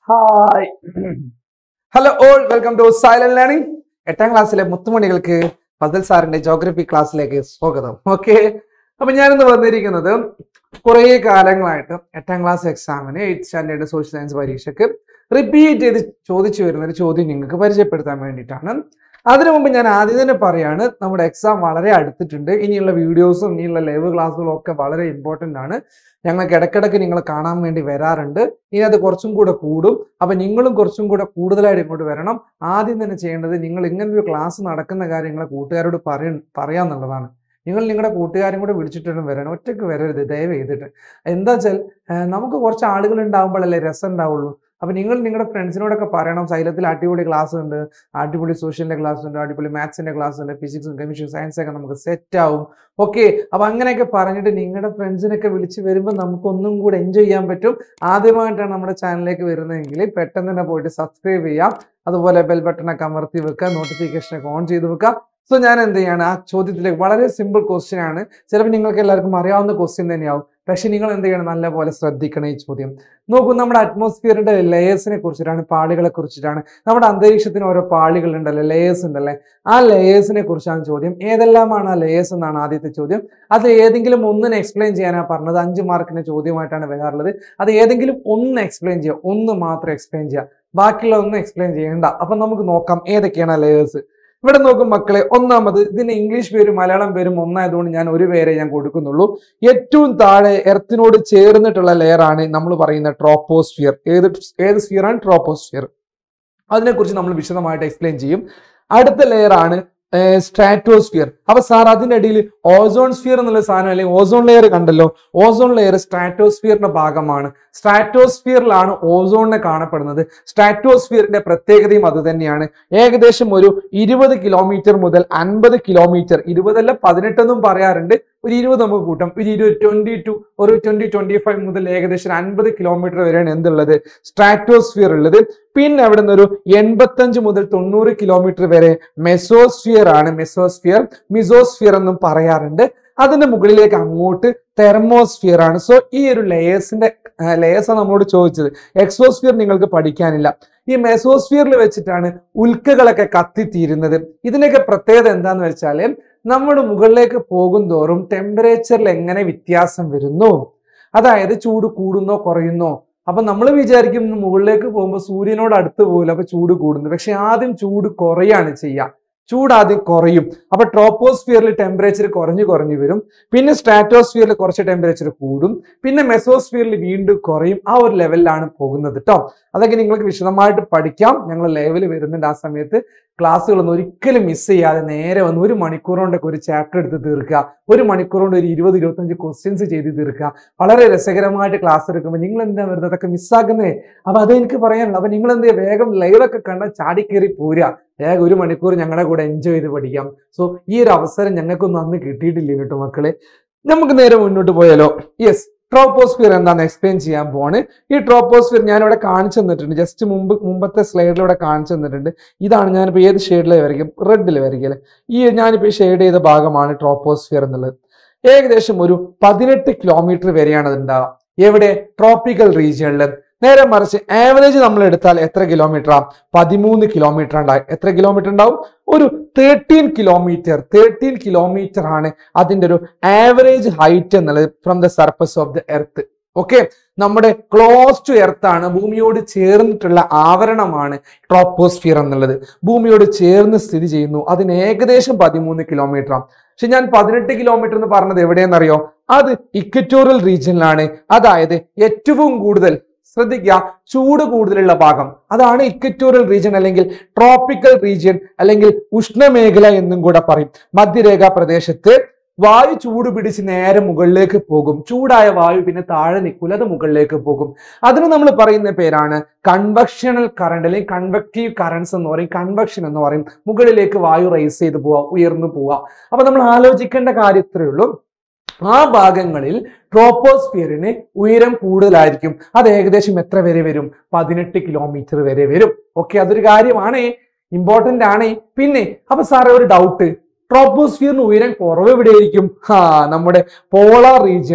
hi hello all welcome to silent learning എട്ടാം ക്ലാസ്സിലെ മുത്തുമണികൾക്ക് ഫസൽ സാറിന്റെ ജോഗ്രഫി ക്ലാസ്സിലേക്ക് സ്വാഗതം ഓക്കെ അപ്പൊ ഞാനിന്ന് വന്നിരിക്കുന്നത് കുറേ കാലങ്ങളായിട്ട് എട്ടാം ക്ലാസ് എക്സാമിന് എയ്ത്ത് സ്റ്റാൻഡേർഡ് സോഷ്യൽ സയൻസ് പരീക്ഷയ്ക്ക് റിപ്പീറ്റ് ചെയ്ത് ചോദിച്ചു വരുന്ന ഒരു ചോദ്യം നിങ്ങൾക്ക് പരിചയപ്പെടുത്താൻ വേണ്ടിയിട്ടാണ് അതിനു മുമ്പ് ഞാൻ ആദ്യം തന്നെ പറയാണ് നമ്മുടെ എക്സാം വളരെ അടുത്തിട്ടുണ്ട് ഇനിയുള്ള വീഡിയോസും ഇനിയുള്ള ലൈവ് ക്ലാസ്സുകളും ഒക്കെ വളരെ ഇമ്പോർട്ടൻ്റ് ആണ് ഞങ്ങൾക്ക് ഇടയ്ക്കിടയ്ക്ക് നിങ്ങൾ കാണാൻ വേണ്ടി വരാറുണ്ട് ഇനി അത് കുറച്ചും കൂടെ കൂടും അപ്പൊ നിങ്ങളും കുറച്ചും കൂടെ കൂടുതലായിട്ട് ഇങ്ങോട്ട് വരണം ആദ്യം തന്നെ ചെയ്യേണ്ടത് നിങ്ങൾ ഇങ്ങനെ ഒരു ക്ലാസ് നടക്കുന്ന കാര്യങ്ങൾ കൂട്ടുകാരോട് പറയ പറയാന്നുള്ളതാണ് നിങ്ങൾ നിങ്ങളുടെ കൂട്ടുകാരും കൂടെ വിളിച്ചിട്ടും വരണം ഒറ്റയ്ക്ക് വരരുത് ദയവ് ചെയ്തിട്ട് എന്താ വെച്ചാൽ ഏഹ് നമുക്ക് കുറച്ച് ആളുകൾ ഉണ്ടാവുമ്പോഴല്ലേ രസം ഉണ്ടാവുള്ളൂ അപ്പൊ നിങ്ങൾ നിങ്ങളുടെ ഫ്രണ്ട്സിനോടൊക്കെ പറയണം സൈലത്തിൽ അടിപൊളി ക്ലാസ് ഉണ്ട് അടിപൊളി സോഷ്യലിന്റെ ക്ലാസ് ഉണ്ട് അടിപൊളി മാത്സിന്റെ ക്ലാസ് ഉണ്ട് ഫിസിക്സും കെമിസ്ട്രി സയൻസ് ഒക്കെ നമുക്ക് സെറ്റ് ആവും ഓക്കെ അപ്പൊ അങ്ങനെയൊക്കെ പറഞ്ഞിട്ട് നിങ്ങളുടെ ഫ്രണ്ട്സിനൊക്കെ വിളിച്ച് വരുമ്പോൾ നമുക്ക് ഒന്നും കൂടെ എൻജോയ് ചെയ്യാൻ പറ്റും ആദ്യമായിട്ടാണ് നമ്മുടെ ചാനലിലേക്ക് വരുന്നതെങ്കിൽ പെട്ടെന്ന് തന്നെ പോയിട്ട് സബ്സ്ക്രൈബ് ചെയ്യാം അതുപോലെ ബെൽ ബട്ടണൊക്കെ അമർത്തി വെക്കുക നോട്ടിഫിക്കേഷൻ ഒക്കെ ഓൺ ചെയ്ത് വെക്കുക സോ ഞാൻ എന്ത് ചെയ്യാണ് ആ ചോദ്യത്തിലേക്ക് വളരെ സിമ്പിൾ ക്വസ്റ്റ്യൻ ആണ് ചിലപ്പോൾ നിങ്ങൾക്ക് എല്ലാവർക്കും അറിയാവുന്ന ക്വസ്റ്റ്യൻ തന്നെയാവും പക്ഷെ നിങ്ങൾ എന്ത് ചെയ്യണം നല്ലപോലെ ശ്രദ്ധിക്കണം ഈ ചോദ്യം നോക്കൂ നമ്മുടെ അറ്റ്മോസ്ഫിയറിന്റെ ലെയേഴ്സിനെ കുറിച്ചിട്ടാണ് പാളികളെ കുറിച്ചിട്ടാണ് നമ്മുടെ അന്തരീക്ഷത്തിന് ഓരോ പാളികൾ ഉണ്ടല്ലോ ലെയേഴ്സ് ഉണ്ടല്ലേ ആ ലെയേഴ്സിനെ കുറിച്ചാണ് ചോദ്യം ഏതെല്ലാമാണ് ആ ലെയേഴ്സ് എന്നാണ് ആദ്യത്തെ ചോദ്യം അത് ഏതെങ്കിലും ഒന്നിനെ എക്സ്പ്ലെയിൻ ചെയ്യാനാണ് പറഞ്ഞത് അഞ്ച് മാർക്കിന്റെ ചോദ്യമായിട്ടാണ് വരാറുള്ളത് അത് ഏതെങ്കിലും ഒന്ന് എക്സ്പ്ലെയിൻ ചെയ്യുക ഒന്ന് മാത്രം എക്സ്പ്ലെയിൻ ചെയ്യുക ബാക്കിയുള്ള ഒന്നും എക്സ്പ്ലെയിൻ ചെയ്യണ്ട അപ്പൊ നമുക്ക് നോക്കാം ഏതൊക്കെയാണ് ലെയേഴ്സ് ഇവിടെ നോക്കും മക്കളെ ഒന്നാമത് ഇതിന്റെ ഇംഗ്ലീഷ് പേരും മലയാളം പേരും ഒന്നായതുകൊണ്ട് ഞാൻ ഒരു പേരെ ഞാൻ കൊടുക്കുന്നുള്ളൂ ഏറ്റവും താഴെ എർത്തിനോട് ചേർന്നിട്ടുള്ള ലെയർ ആണ് നമ്മൾ പറയുന്ന ട്രോപ്പോസ്ഫിയർ ഏത് ഏത് സ്ഫിയർ ആണ് ട്രോപ്പോസ്ഫിയർ അതിനെക്കുറിച്ച് നമ്മൾ വിശദമായിട്ട് എക്സ്പ്ലെയിൻ ചെയ്യും അടുത്ത ലെയർ ആണ് സ്ട്രാറ്റോസ്ഫിയർ അപ്പൊ സാർ അതിന്റെ അടിയിൽ ഓസോൺ സ്ഫിയർ എന്നുള്ള സാധനം അല്ലെങ്കിൽ ഓസോൺ ലെയർ കണ്ടല്ലോ ഓസോൺ ലെയർ സ്ട്രാറ്റോസ്ഫിയറിന്റെ ഭാഗമാണ് സ്ട്രാറ്റോസ്ഫിയറിലാണ് ഓസോണിനെ കാണപ്പെടുന്നത് സ്ട്രാറ്റോസ്ഫിയറിന്റെ പ്രത്യേകതയും അത് തന്നെയാണ് ഏകദേശം ഒരു ഇരുപത് കിലോമീറ്റർ മുതൽ അൻപത് കിലോമീറ്റർ ഇരുപതല്ല പതിനെട്ടെന്നും പറയാറുണ്ട് ഒരു ഇരുപത് നമുക്ക് കൂട്ടാം ഒരു ഇരുപത് ട്വന്റി ടു ഒരു ട്വന്റി ട്വന്റി ഫൈവ് മുതൽ ഏകദേശം അൻപത് കിലോമീറ്റർ വരെയാണ് എന്തുള്ളത് സ്ട്രാറ്റോസ്ഫിയർ ഉള്ളത് പിന്നെ അവിടെ നിന്ന് ഒരു എൺപത്തഞ്ച് മുതൽ തൊണ്ണൂറ് കിലോമീറ്റർ വരെ മെസോസ്ഫിയർ ആണ് മെസോസ്ഫിയർ മിസോസ്ഫിയർ എന്നും പറയാറുണ്ട് അതിന്റെ മുകളിലേക്ക് അങ്ങോട്ട് തെർമോസ്ഫിയർ ആണ് സോ ഈ ഒരു ലെയേഴ്സിന്റെ ലെയേഴ്സ് ആണ് നമ്മളോട് ചോദിച്ചത് എക്സോസ്ഫിയർ നിങ്ങൾക്ക് പഠിക്കാനില്ല ഈ മെസോസ്ഫിയറിൽ വെച്ചിട്ടാണ് ഉൽക്കകളൊക്കെ കത്തിത്തീരുന്നത് ഇതിനൊക്കെ പ്രത്യേകത എന്താന്ന് വെച്ചാല് നമ്മുടെ മുകളിലേക്ക് പോകും തോറും ടെമ്പറേച്ചറിൽ എങ്ങനെ വ്യത്യാസം വരുന്നു അതായത് ചൂട് കൂടുന്നോ കുറയുന്നോ അപ്പൊ നമ്മൾ വിചാരിക്കും മുകളിലേക്ക് പോകുമ്പോൾ സൂര്യനോട് അടുത്ത് പോകില്ല അപ്പൊ ചൂട് കൂടുന്നു പക്ഷെ ആദ്യം ചൂട് കുറയാണ് ചെയ്യുക ചൂട് ആദ്യം കുറയും അപ്പൊ ട്രോപ്പോസ്ഫിയറിൽ ടെമ്പറേച്ചർ കുറഞ്ഞു കുറഞ്ഞു വരും പിന്നെ സ്ട്രാറ്റോസ്ഫിയറിൽ കുറച്ച് ടെമ്പറേച്ചർ കൂടും പിന്നെ മെസോസ്ഫിയറിൽ വീണ്ടും കുറയും ആ ഒരു ലെവലിലാണ് പോകുന്നത് കേട്ടോ അതൊക്കെ നിങ്ങൾക്ക് വിശദമായിട്ട് പഠിക്കാം ഞങ്ങൾ ലെവൽ വരുന്നുണ്ട് ആ സമയത്ത് ക്ലാസ്സുകളൊന്നും ഒരിക്കലും മിസ് ചെയ്യാതെ നേരെ വന്ന് ഒരു മണിക്കൂർ കൊണ്ടൊക്കെ ഒരു ചാപ്റ്റർ എടുത്ത് തീർക്കുക ഒരു മണിക്കൂർ കൊണ്ട് ഒരു ഇരുപത് ഇരുപത്തഞ്ച് ക്വസ്റ്റ്യൻസ് ചെയ്ത് തീർക്കുക വളരെ രസകരമായിട്ട് ക്ലാസ് എടുക്കുമ്പോൾ നിങ്ങൾ എന്താ വരുന്നത് അതൊക്കെ മിസ്സാക്കുന്നേ അപ്പൊ അത് എനിക്ക് പറയാനുള്ളൂ അപ്പൊ നിങ്ങൾ എന്ത് ചെയ്യുക വേഗം ലൈവൊക്കെ കണ്ട ചാടിക്കേറി പോരുക വേഗം ഒരു മണിക്കൂർ ഞങ്ങളുടെ കൂടെ എൻജോയ് ചെയ്ത് പഠിക്കാം സോ ഈ ഒരു അവസരം ഞങ്ങൾക്കൊന്നും അന്ന് കിട്ടിയിട്ടില്ല കേട്ടോ മക്കളെ നമുക്ക് നേരെ മുന്നോട്ട് പോയാലോ യെസ് ട്രോപ്പോസ്ഫിയർ എന്താണെന്ന് എക്സ്പ്ലെയിൻ ചെയ്യാൻ പോവാണ് ഈ ട്രോപ്പോസ്ഫിയർ ഞാനിവിടെ കാണിച്ചു തന്നിട്ടുണ്ട് ജസ്റ്റ് മുമ്പ് മുമ്പത്തെ സ്ലൈഡിൽ ഇവിടെ കാണിച്ചു തന്നിട്ടുണ്ട് ഇതാണ് ഞാനിപ്പോൾ ഏത് ഷെയ്ഡിൽ വരയ്ക്കും റെഡിൽ വരയ്ക്കല് ഈ ഞാനിപ്പോൾ ഷെയ്ഡ് ചെയ്ത ഭാഗമാണ് ട്രോപ്പോസ്ഫിയർ എന്നുള്ളത് ഏകദേശം ഒരു പതിനെട്ട് കിലോമീറ്റർ വരെയാണ് അത് ഉണ്ടാവുക എവിടെ ട്രോപ്പിക്കൽ റീജിയണിൽ നേരെ മറിച്ച് ആവറേജ് നമ്മൾ എടുത്താൽ എത്ര കിലോമീറ്റർ ആ പതിമൂന്ന് കിലോമീറ്റർ ഉണ്ടാവും എത്ര കിലോമീറ്റർ ഉണ്ടാവും ഒരു തേർട്ടീൻ കിലോമീറ്റർ തേർട്ടീൻ കിലോമീറ്റർ ആണ് അതിന്റെ ഒരു ആവറേജ് ഹൈറ്റ് എന്നുള്ളത് from the surface of the earth okay നമ്മുടെ ക്ലോസ് ടു എർത്ത് ആണ് ഭൂമിയോട് ചേർന്നിട്ടുള്ള ആവരണമാണ് ട്രോപ്പോസ്ഫിയർ എന്നുള്ളത് ഭൂമിയോട് ചേർന്ന് സ്ഥിതി ചെയ്യുന്നു അതിന് ഏകദേശം പതിമൂന്ന് കിലോമീറ്റർ ആണ് പക്ഷെ ഞാൻ പതിനെട്ട് കിലോമീറ്റർ എന്ന് പറഞ്ഞത് എവിടെയെന്നറിയോ അത് ഇക്വറ്റോറിയൽ റീജിയനിലാണ് അതായത് ഏറ്റവും കൂടുതൽ ശ്രദ്ധിക്കുക ചൂട് കൂടുതലുള്ള ഭാഗം അതാണ് ഇക്വറ്റോറിയൽ റീജിയൻ അല്ലെങ്കിൽ ട്രോപ്പിക്കൽ റീജിയൻ അല്ലെങ്കിൽ ഉഷ്ണമേഖല എന്നും കൂടെ പറയും മധ്യരേഖാ പ്രദേശത്ത് വായു ചൂട് പിടിച്ച് നേരെ മുകളിലേക്ക് പോകും ചൂടായ വായു പിന്നെ താഴെ നിൽക്കില്ല അത് മുകളിലേക്ക് പോകും അതിന് നമ്മൾ പറയുന്ന പേരാണ് കൺവെക്ഷണൽ കറണ്ട് അല്ലെങ്കിൽ കൺവെക്റ്റീവ് കറൻസ് എന്ന് പറയും കൺവെക്ഷൻ എന്ന് പറയും മുകളിലേക്ക് വായു റൈസ് ചെയ്ത് പോവാ ഉയർന്നു പോവാ അപ്പൊ നമ്മൾ ആലോചിക്കേണ്ട കാര്യത്രേ ഉള്ളൂ ആ ഭാഗങ്ങളിൽ ട്രോപ്പോസ്ഫിയറിന് ഉയരം കൂടുതലായിരിക്കും അത് ഏകദേശം എത്ര വരെ വരും പതിനെട്ട് കിലോമീറ്റർ വരെ വരും ഓക്കെ അതൊരു കാര്യമാണേ ഇമ്പോർട്ടന്റ് ആണേ പിന്നെ അപ്പൊ സാറേ ഒരു ഡൗട്ട് ട്രോപ്പോസ്ഫിയറിന് ഉയരം കുറവ് എവിടെയായിരിക്കും ആ നമ്മുടെ പോളാർ റീജിയനിൽ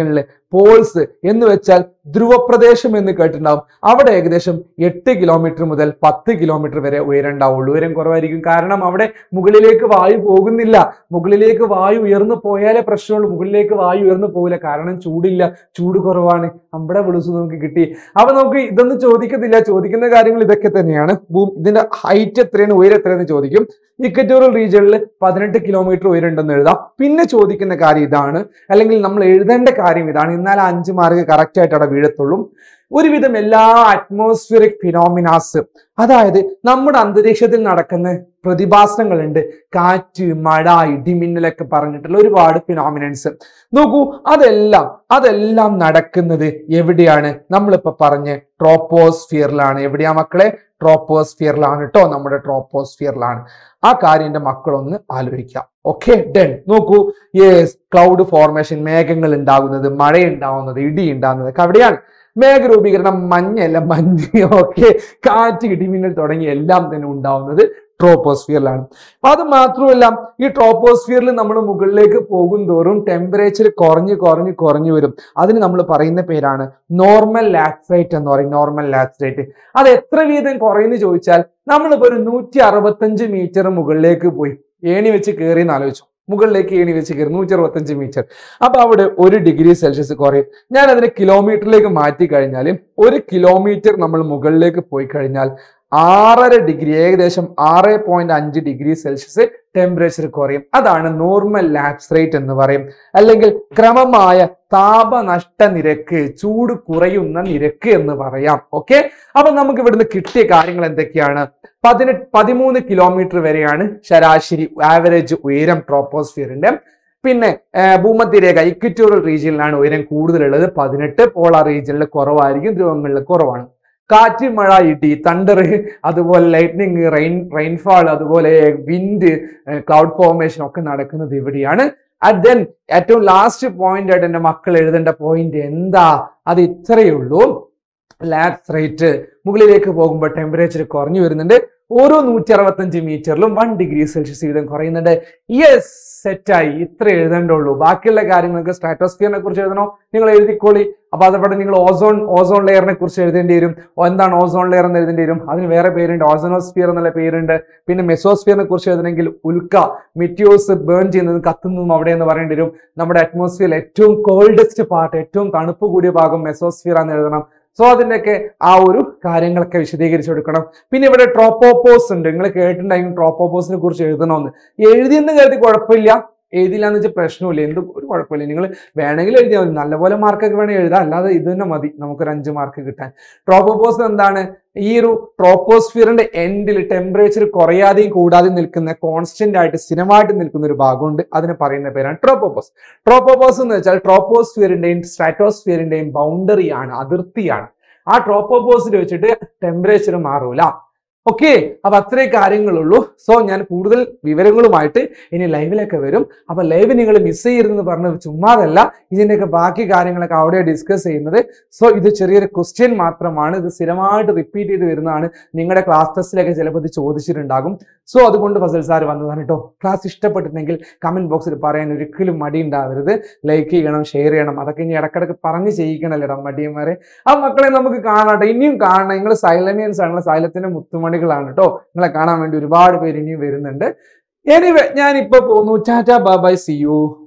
പോൾസ് എന്ന് വെച്ചാൽ ധ്രുവപ്രദേശം എന്ന് കേട്ടിട്ടുണ്ടാവും അവിടെ ഏകദേശം എട്ട് കിലോമീറ്റർ മുതൽ പത്ത് കിലോമീറ്റർ വരെ ഉയരം ഉണ്ടാവുള്ളൂ ഉയരം കുറവായിരിക്കും കാരണം അവിടെ മുകളിലേക്ക് വായു പോകുന്നില്ല മുകളിലേക്ക് വായു ഉയർന്നു പോയാലേ പ്രശ്നമുള്ളൂ മുകളിലേക്ക് വായു ഉയർന്നു പോകില്ല കാരണം ചൂടില്ല ചൂട് കുറവാണ് നമ്മുടെ വിളിച്ചു നമുക്ക് കിട്ടി അപ്പൊ നമുക്ക് ഇതൊന്നും ചോദിക്കത്തില്ല ചോദിക്കുന്ന കാര്യങ്ങൾ ഇതൊക്കെ തന്നെയാണ് ഭൂ- ഇതിന്റെ ഹൈറ്റ് എത്രയാണ് ഉയരം എത്രയെന്ന് ചോദിക്കും ഇക്കറ്റോറിയൽ റീജിയനിൽ പതിനെട്ട് കിലോമീറ്റർ ഉയരം ഉണ്ടെന്ന് എഴുതാം പിന്നെ ചോദിക്കുന്ന കാര്യം ഇതാണ് അല്ലെങ്കിൽ നമ്മൾ എഴുതേണ്ട കാര്യം ഇതാണ് എന്നാൽ ആ അഞ്ച് മാർക്ക് കറക്റ്റ് ആയിട്ട് അവിടെ വീഴത്തുള്ളൂ ഒരുവിധം എല്ലാ അറ്റ്മോസ്ഫിയറിക് ഫിനോമിനാസ് അതായത് നമ്മുടെ അന്തരീക്ഷത്തിൽ നടക്കുന്ന പ്രതിഭാസങ്ങളുണ്ട് കാറ്റ് മഴ ഇടിമിന്നലൊക്കെ പറഞ്ഞിട്ടുള്ള ഒരുപാട് ഫിനോമിനൻസ് നോക്കൂ അതെല്ലാം അതെല്ലാം നടക്കുന്നത് എവിടെയാണ് നമ്മളിപ്പോ പറഞ്ഞ ട്രോപ്പോസ്ഫിയറിലാണ് എവിടെയാ മക്കളെ ട്രോപ്പോസ്ഫിയറിലാണ് കേട്ടോ നമ്മുടെ ട്രോപ്പോസ്ഫിയറിലാണ് ആ കാര്യം എന്റെ മക്കളൊന്ന് ആലോചിക്കാം ഓക്കെ ഡൺ നോക്കൂ യെസ് ക്ലൗഡ് ഫോർമേഷൻ മേഘങ്ങൾ ഉണ്ടാകുന്നത് മഴ ഉണ്ടാവുന്നത് ഇടി ഉണ്ടാകുന്നത് ഒക്കെ അവിടെയാണ് മേഘരൂപീകരണം മഞ്ഞല്ല മഞ്ഞ് ഓക്കെ കാറ്റ് ഇടിമിന്നൽ തുടങ്ങി എല്ലാം തന്നെ ഉണ്ടാവുന്നത് ട്രോപ്പോസ്ഫിയറിലാണ് അപ്പൊ അത് മാത്രമല്ല ഈ ട്രോപ്പോസ്ഫിയറിൽ നമ്മൾ മുകളിലേക്ക് പോകും തോറും ടെമ്പറേച്ചർ കുറഞ്ഞ് കുറഞ്ഞ് കുറഞ്ഞു വരും അതിന് നമ്മൾ പറയുന്ന പേരാണ് നോർമൽ ലാക്സൈറ്റ് എന്ന് പറയും നോർമൽ ലാക്സൈറ്റ് അത് എത്ര വീതം കുറയുന്നു ചോദിച്ചാൽ നമ്മളിപ്പോ ഒരു നൂറ്റി അറുപത്തഞ്ച് മീറ്റർ മുകളിലേക്ക് പോയി ഏണി വെച്ച് കയറി എന്ന് ആലോചിച്ചു മുകളിലേക്ക് ഏണി വെച്ച് കയറി നൂറ്റി അറുപത്തഞ്ച് മീറ്റർ അപ്പൊ അവിടെ ഒരു ഡിഗ്രി സെൽഷ്യസ് കുറയും ഞാൻ അതിനെ കിലോമീറ്ററിലേക്ക് മാറ്റി കഴിഞ്ഞാൽ ഒരു കിലോമീറ്റർ നമ്മൾ മുകളിലേക്ക് പോയി കഴിഞ്ഞാൽ ആറര ഡിഗ്രി ഏകദേശം ആറ് പോയിന്റ് അഞ്ച് ഡിഗ്രി സെൽഷ്യസ് ടെമ്പറേച്ചർ കുറയും അതാണ് നോർമൽ ലാപ്സ് റേറ്റ് എന്ന് പറയും അല്ലെങ്കിൽ ക്രമമായ താപനഷ്ട നിരക്ക് ചൂട് കുറയുന്ന നിരക്ക് എന്ന് പറയാം ഓക്കെ അപ്പൊ നമുക്ക് ഇവിടുന്ന് കിട്ടിയ കാര്യങ്ങൾ എന്തൊക്കെയാണ് പതിനെട്ട് പതിമൂന്ന് കിലോമീറ്റർ വരെയാണ് ശരാശരി ആവറേജ് ഉയരം ട്രോപ്പോസ്ഫിയറിന്റെ പിന്നെ ആ, ഭൂമധ്യരേഖ ഇക്വറ്റോറിയൽ റീജിയനിലാണ് ഉയരം കൂടുതലുള്ളത് പതിനെട്ട് പോളാർ റീജിയനിൽ കുറവായിരിക്കും ധ്രുവങ്ങളിൽ കുറവാണ് കാറ്റ് മഴ ഇടി തണ്ടർ അതുപോലെ ലൈറ്റ്നിങ് റെയിൻ റെയിൻഫാൾ അതുപോലെ വിൻഡ് ക്ലൗഡ് ഫോർമേഷൻ ഒക്കെ നടക്കുന്നത് ഇവിടെയാണ് ആൻഡ് ദെൻ ഏറ്റവും ലാസ്റ്റ് പോയിന്റ് ആയിട്ട് എൻ്റെ മക്കൾ എഴുതേണ്ട പോയിന്റ് എന്താ അത് ഇത്രയേ ഉള്ളൂ ലാക്സ് റേറ്റ് മുകളിലേക്ക് പോകുമ്പോൾ ടെമ്പറേച്ചർ കുറഞ്ഞു വരുന്നുണ്ട് ഓരോ നൂറ്റി അറുപത്തഞ്ച് മീറ്ററിലും വൺ ഡിഗ്രി സെൽഷ്യസ് വീതം കുറയുന്നുണ്ട് യെസ് സെറ്റായി ഇത്ര എഴുതേണ്ടുള്ളൂ ബാക്കിയുള്ള കാര്യങ്ങൾക്ക് സ്ട്രാറ്റോസ്ഫിയറിനെ കുറിച്ച് എഴുതണോ നിങ്ങൾ എഴുതിക്കോളി അപ്പൊ അതവിടെ നിങ്ങൾ ഓസോൺ ഓസോൺ ലെയറിനെ കുറിച്ച് എഴുതേണ്ടി വരും ഓ, എന്താണ് ഓസോൺ ലെയർ എന്ന് എഴുതേണ്ടി വരും അതിന് വേറെ പേരുണ്ട് ഓസോനോസ്ഫിയർ എന്നുള്ള പേരുണ്ട് പിന്നെ മെസോസ്ഫിയറിനെ കുറിച്ച് എഴുതണമെങ്കിൽ ഉൽക്ക മിറ്റിയോസ് ബേൺ ചെയ്യുന്നതും കത്തുന്നതും അവിടെ എന്ന് പറയേണ്ടി വരും നമ്മുടെ അറ്റ്മോസ്ഫിയറിൽ ഏറ്റവും കോൾഡസ്റ്റ് പാർട്ട് ഏറ്റവും തണുപ്പ് കൂടിയ ഭാഗം മെസോസ്ഫിയർ എന്ന് എഴുതണം സോ അതിൻ്റെയൊക്കെ ആ ഒരു കാര്യങ്ങളൊക്കെ വിശദീകരിച്ചു കൊടുക്കണം പിന്നെ ഇവിടെ ട്രോപ്പോപ്പോസ് ഉണ്ട് നിങ്ങൾ കേട്ടിട്ടുണ്ടായിരുന്നു ട്രോപ്പോപ്പോസിനെ കുറിച്ച് എഴുതണമെന്ന് എഴുതിയെന്ന് കരുതി കുഴപ്പമില്ല എഴുതില്ല എന്ന് വെച്ചാൽ പ്രശ്നമില്ല എന്ത് ഒരു കുഴപ്പമില്ല നിങ്ങൾ വേണമെങ്കിൽ എഴുതിയാൽ മതി നല്ലപോലെ മാർക്കൊക്കെ വേണമെങ്കിൽ എഴുതാം അല്ലാതെ ഇത് തന്നെ മതി നമുക്കൊരു അഞ്ച് മാർക്ക് കിട്ടാൻ ട്രോപ്പോപ്പോസ് എന്താണ് ഈ ഒരു ട്രോപ്പോസ്ഫിയറിന്റെ എൻഡിൽ ടെമ്പറേച്ചർ കുറയാതെയും കൂടാതെയും നിൽക്കുന്ന കോൺസ്റ്റന്റ് ആയിട്ട് സ്ഥിരമായിട്ട് നിൽക്കുന്ന ഒരു ഭാഗമുണ്ട് അതിന് പറയുന്ന പേരാണ് ട്രോപ്പോപ്പോസ് ട്രോപ്പോപ്പോസ് എന്ന് വെച്ചാൽ ട്രോപ്പോസ്ഫിയറിന്റെയും സ്ട്രാറ്റോസ്ഫിയറിന്റെയും ബൗണ്ടറിയാണ് അതിർത്തിയാണ് ആ ട്രോപ്പോപ്പോസിൽ വെച്ചിട്ട് ടെമ്പറേച്ചർ മാറൂല ഓക്കെ അപ്പൊ അത്രേ കാര്യങ്ങളുള്ളൂ സോ ഞാൻ കൂടുതൽ വിവരങ്ങളുമായിട്ട് ഇനി ലൈവിലൊക്കെ വരും അപ്പൊ ലൈവ് നിങ്ങൾ മിസ് ചെയ്യരുതെന്ന് പറഞ്ഞത് ചുമ്മാതല്ല ഇതിന്റെയൊക്കെ ബാക്കി കാര്യങ്ങളൊക്കെ അവിടെ ഡിസ്കസ് ചെയ്യുന്നത് സോ ഇത് ചെറിയൊരു ക്വസ്റ്റ്യൻ മാത്രമാണ് ഇത് സ്ഥിരമായിട്ട് റിപ്പീറ്റ് ചെയ്ത് വരുന്നതാണ് നിങ്ങളുടെ ക്ലാസ് ടെസ്റ്റിലൊക്കെ ചിലപ്പോൾ ഇത് ചോദിച്ചിട്ടുണ്ടാകും സോ അതുകൊണ്ട് ഫസൽ സാർ വന്നതാണ് കേട്ടോ ക്ലാസ് ഇഷ്ടപ്പെട്ടിട്ടുണ്ടെങ്കിൽ കമന്റ് ബോക്സിൽ പറയാൻ ഒരിക്കലും മടി ഉണ്ടാവരുത് ലൈക്ക് ചെയ്യണം ഷെയർ ചെയ്യണം അതൊക്കെ ഇനി ഇടക്കിടക്ക് പറഞ്ഞ് ചെയ്യിക്കണല്ലേടാ മടിയന്മാരെ ആ മക്കളെ നമുക്ക് കാണാട്ടെ ഇനിയും കാണണം നിങ്ങൾ സൈലന്യൻസ് ആണ് സൈലത്തിന്റെ മുത്തുമണികളാണ് കേട്ടോ നിങ്ങളെ കാണാൻ വേണ്ടി ഒരുപാട് പേര് ഇനിയും വരുന്നുണ്ട് എനിവേ ഞാൻ ഇപ്പൊ പോകുന്നു ടാറ്റ ബൈ സി യു